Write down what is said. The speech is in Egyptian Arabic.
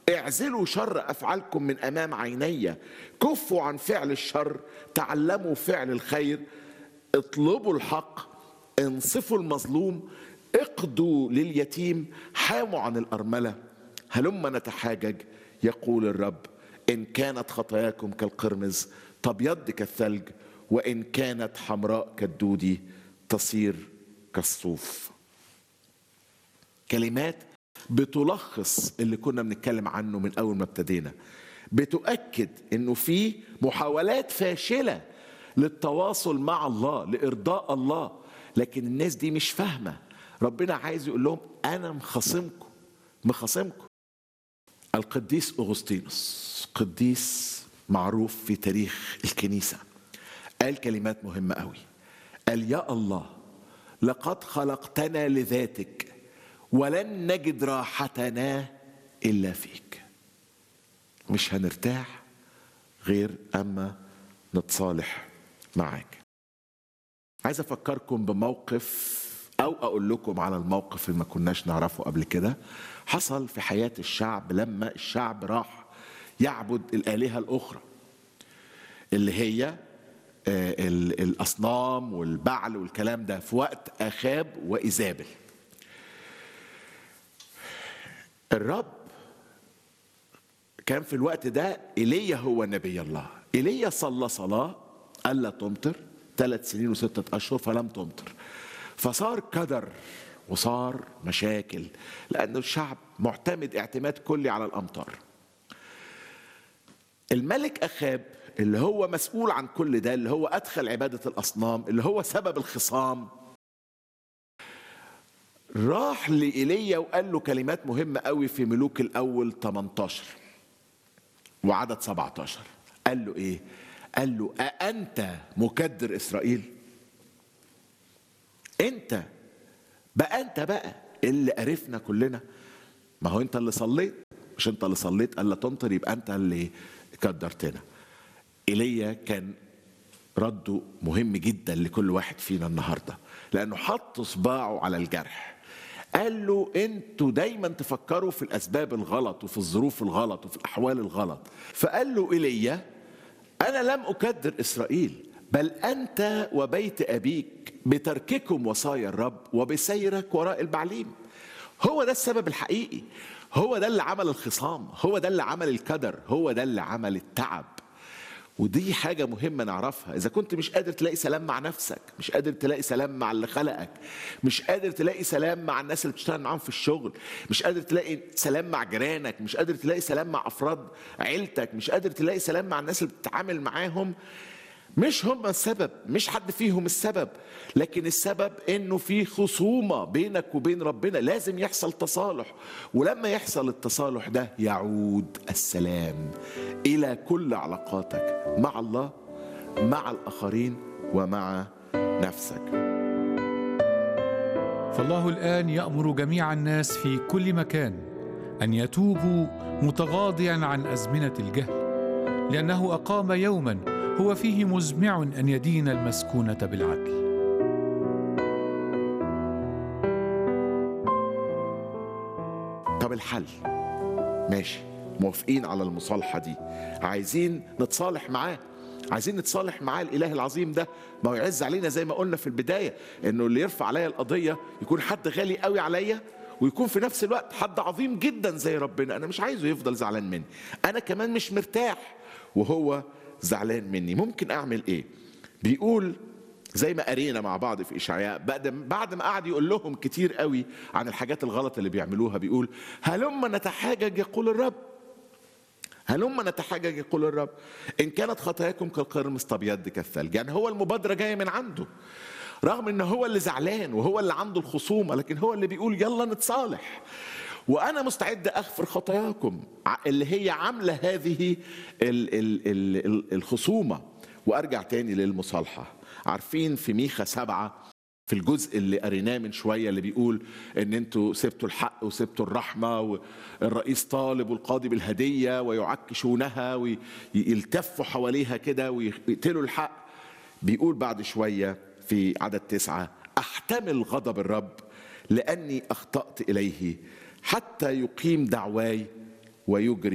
اعزلوا شر افعالكم من امام عيني كفوا عن فعل الشر تعلموا فعل الخير اطلبوا الحق انصفوا المظلوم اقضوا لليتيم حاموا عن الارمله هلم نتحاجج يقول الرب ان كانت خطاياكم كالقرمز تبيض كالثلج وان كانت حمراء كالدودي تصير كالصوف كلمات بتلخص اللي كنا بنتكلم عنه من اول ما ابتدينا بتؤكد انه في محاولات فاشله للتواصل مع الله لارضاء الله لكن الناس دي مش فاهمه ربنا عايز يقول لهم انا مخاصمكم مخاصمكم القديس اغسطينوس قديس معروف في تاريخ الكنيسه قال كلمات مهمه قوي قال يا الله لقد خلقتنا لذاتك ولن نجد راحتنا الا فيك مش هنرتاح غير اما نتصالح معاك عايز افكركم بموقف او اقول لكم على الموقف اللي ما كناش نعرفه قبل كده حصل في حياه الشعب لما الشعب راح يعبد الالهه الاخرى اللي هي الاصنام والبعل والكلام ده في وقت اخاب وايزابل الرب كان في الوقت ده ايليا هو نبي الله ايليا صلى صلاه الا تمطر ثلاث سنين وستة اشهر فلم تمطر فصار كدر وصار مشاكل لأن الشعب معتمد اعتماد كلي على الأمطار الملك أخاب اللي هو مسؤول عن كل ده اللي هو أدخل عبادة الأصنام اللي هو سبب الخصام راح لإيليا وقال له كلمات مهمة قوي في ملوك الأول 18 وعدد 17 قال له إيه؟ قال له أأنت مكدر إسرائيل؟ أنت بقى أنت بقى اللي قرفنا كلنا ما هو أنت اللي صليت مش أنت اللي صليت قال لا تمطر يبقى أنت اللي كدرتنا ايليا كان رده مهم جدا لكل واحد فينا النهارده لانه حط صباعه على الجرح قال له انتوا دايما تفكروا في الاسباب الغلط وفي الظروف الغلط وفي الاحوال الغلط فقال له ايليا انا لم اكدر اسرائيل بل انت وبيت ابيك بترككم وصايا الرب وبسيرك وراء البعليم هو ده السبب الحقيقي هو ده اللي عمل الخصام هو ده اللي عمل الكدر هو ده اللي عمل التعب ودي حاجة مهمة نعرفها إذا كنت مش قادر تلاقي سلام مع نفسك مش قادر تلاقي سلام مع اللي خلقك مش قادر تلاقي سلام مع الناس اللي بتشتغل معاهم في الشغل مش قادر تلاقي سلام مع جيرانك مش قادر تلاقي سلام مع أفراد عيلتك مش قادر تلاقي سلام مع الناس اللي بتتعامل معاهم مش هم السبب مش حد فيهم السبب لكن السبب انه في خصومه بينك وبين ربنا لازم يحصل تصالح ولما يحصل التصالح ده يعود السلام الى كل علاقاتك مع الله مع الاخرين ومع نفسك فالله الان يامر جميع الناس في كل مكان ان يتوبوا متغاضيا عن ازمنه الجهل لانه اقام يوما هو فيه مزمع ان يدين المسكونه بالعدل طب الحل ماشي موافقين على المصالحة دي عايزين نتصالح معاه عايزين نتصالح معاه الاله العظيم ده ما هو يعز علينا زي ما قلنا في البدايه انه اللي يرفع عليا القضيه يكون حد غالي قوي عليا ويكون في نفس الوقت حد عظيم جدا زي ربنا انا مش عايزه يفضل زعلان مني انا كمان مش مرتاح وهو زعلان مني ممكن اعمل ايه بيقول زي ما قرينا مع بعض في اشعياء بعد بعد ما قعد يقول لهم كتير قوي عن الحاجات الغلط اللي بيعملوها بيقول هلما نتحاجج يقول الرب هلما نتحجج يقول الرب ان كانت خطاياكم كالقرمز تبيض كالثلج يعني هو المبادره جايه من عنده رغم ان هو اللي زعلان وهو اللي عنده الخصومه لكن هو اللي بيقول يلا نتصالح وانا مستعد اغفر خطاياكم اللي هي عامله هذه ال ال ال الخصومه وارجع تاني للمصالحه عارفين في ميخا سبعه في الجزء اللي قريناه من شويه اللي بيقول ان انتوا سبتوا الحق وسبتوا الرحمه والرئيس طالب والقاضي بالهديه ويعكشونها ويلتفوا حواليها كده ويقتلوا الحق بيقول بعد شويه في عدد تسعه احتمل غضب الرب لاني اخطات اليه حتى يقيم دعواي ويجري